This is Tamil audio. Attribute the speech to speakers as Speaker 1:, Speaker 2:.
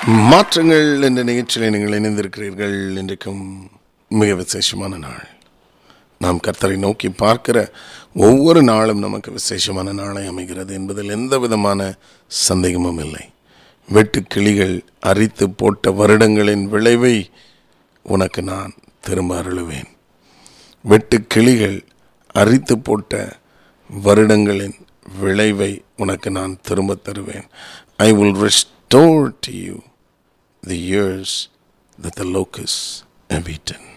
Speaker 1: மாற்றங்கள் என்ற நிகழ்ச்சியில் நீங்கள் இணைந்திருக்கிறீர்கள் இன்றைக்கும் மிக விசேஷமான நாள் நாம் கர்த்தரை நோக்கி பார்க்கிற ஒவ்வொரு நாளும் நமக்கு விசேஷமான நாளை அமைகிறது என்பதில் எந்த விதமான சந்தேகமும் இல்லை வெட்டு கிளிகள் அரித்து போட்ட வருடங்களின் விளைவை உனக்கு நான் திரும்ப அருளுவேன் வெட்டு கிளிகள் அரித்து போட்ட வருடங்களின் விளைவை உனக்கு நான் திரும்ப தருவேன் I will restore to you the years that the locusts have eaten